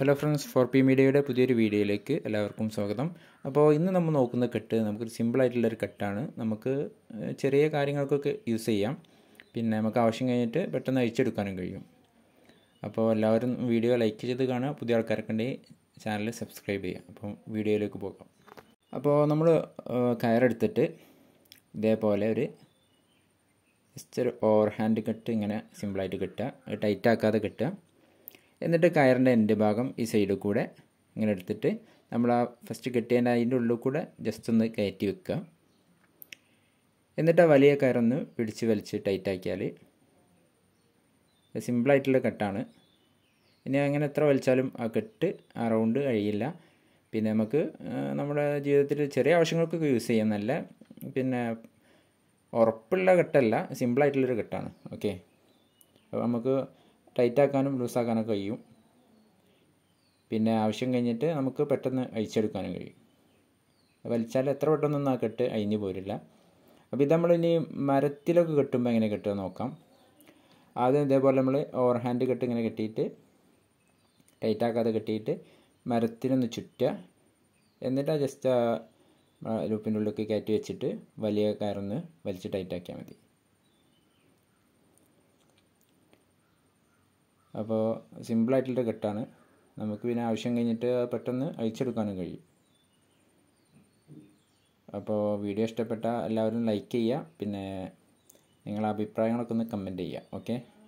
hello friends four P മീഡിയയുടെ പുതിയൊരു വീഡിയോയിലേക്ക് എല്ലാവർക്കും സ്വാഗതം അപ്പോൾ ഇന്ന് നമ്മൾ നോക്കുന്ന കെട്ട് നമുക്കൊരു സിമ്പിളായിട്ടുള്ളൊരു കെട്ടാണ് നമുക്ക് ഏഹ്, ചെറിയ കാര്യങ്ങൾക്കൊക്കെ യൂസ് ചെയ്യാം പിന്നെ നമുക്ക് ആവശ്യം കഴിഞ്ഞിട്ട് പെട്ടെന്ന് അഴിച്ചെടുക്കാനും കഴിയും അപ്പോൾ എല്ലാവരും വീഡിയോ ലൈക്ക് ചെയ്ത് കാണുക പുതിയ ആൾക്കാരൊക്കെ ഉണ്ടെങ്കിൽ ചാനൽ സബ്സ്ക്രൈബ് ചെയ്യുക അപ്പം വീഡിയോയിലേക്ക് പോകാം അപ്പോൾ നമ്മൾ കയറെടുത്തിട്ട് ഇതേപോലെ ഒരു ജസ്റ്റ് ഒരു ഓവർ ഹാൻഡ് കെട്ട് ഇങ്ങനെ സിമ്പിളായിട്ട് കെട്ടുക ടൈറ്റ് ആക്കാതെ കെട്ടുക എന്നിട്ട് കയറിൻ്റെ എൻ്റെ ഭാഗം ഈ സൈഡിൽ കൂടെ ഇങ്ങനെ എടുത്തിട്ട് നമ്മൾ ആ ഫസ്റ്റ് കെട്ടിയതിൻ്റെ അതിൻ്റെ ഉള്ളിൽ കൂടെ ജസ്റ്റ് ഒന്ന് കയറ്റി വെക്കുക എന്നിട്ട് ആ വലിയ കയറൊന്ന് പിടിച്ച് വലിച്ച് ടൈറ്റ് ആക്കിയാൽ സിമ്പിളായിട്ടുള്ള കെട്ടാണ് ഇനി അങ്ങനെ എത്ര വലിച്ചാലും ആ കെട്ട് ആ റൗണ്ട് കഴിയില്ല പിന്നെ നമുക്ക് ആ, നമ്മുടെ ജീവിതത്തിൽ ചെറിയ ആവശ്യങ്ങൾക്കൊക്കെ യൂസ് ചെയ്യാം നല്ല പിന്നെ ഉറപ്പുള്ള കെട്ടല്ല സിമ്പിളായിട്ടുള്ളൊരു കെട്ടാണ് ഓക്കെ അപ്പോൾ നമുക്ക് ടൈറ്റ് ആക്കാനും ലൂസാക്കാനൊക്കെ കഴിയും പിന്നെ ആവശ്യം കഴിഞ്ഞിട്ട് നമുക്ക് പെട്ടെന്ന് അഴിച്ചെടുക്കാനും കഴിയും വലിച്ചാൽ എത്ര പെട്ടെന്നൊന്നും ആ കെട്ട് അഴിഞ്ഞു പോരില്ല അപ്പോൾ ഇത് നമ്മളിനി മരത്തിലൊക്കെ കെട്ടുമ്പോൾ എങ്ങനെ കെട്ടുക നോക്കാം ആദ്യം ഇതേപോലെ നമ്മൾ ഓവർ ഹാൻഡ് കെട്ട് ഇങ്ങനെ കെട്ടിയിട്ട് ടൈറ്റ് ആക്കാതെ കെട്ടിയിട്ട് മരത്തിനൊന്ന് ചുറ്റുക എന്നിട്ട് ജസ്റ്റ് ആ ലൂപ്പിൻ്റെ ഉള്ളിലേക്ക് കയറ്റി വെച്ചിട്ട് വലിയ കയറൊന്ന് വലിച്ച് ടൈറ്റ് ആക്കിയാൽ മതി അപ്പോൾ സിമ്പിളായിട്ടുള്ള കെട്ടാണ് നമുക്ക് പിന്നെ ആവശ്യം കഴിഞ്ഞിട്ട് പെട്ടെന്ന് അഴിച്ചെടുക്കാനും കഴിയും അപ്പോൾ വീഡിയോ ഇഷ്ടപ്പെട്ട എല്ലാവരും ലൈക്ക് ചെയ്യുക പിന്നെ നിങ്ങളുടെ അഭിപ്രായങ്ങളൊക്കെ ഒന്ന് കമൻറ്റ് ചെയ്യുക ഓക്കെ